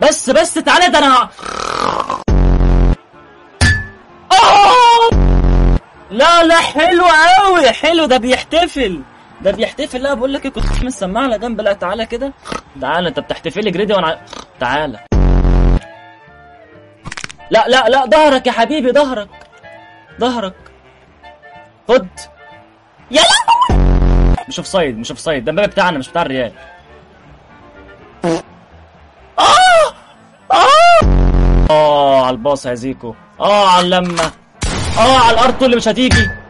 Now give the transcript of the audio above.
بس بس تعالى ده انا آه! لا لا حلو قوي حلو ده بيحتفل ده بيحتفل لا بقول لك ايه كنت من السماعه على جنب لا تعالى كده تعالى انت بتحتفلي جريدي وانا ع- تعالى لا لا لا ظهرك يا حبيبي ظهرك ظهرك خد يا لا مش اوف سايد مش اوف سايد ده الباب بتاعنا مش بتاع الريال اه اه اه على الباص يا زيكو اه على اللمه اه على الارض اللي مش هتيجي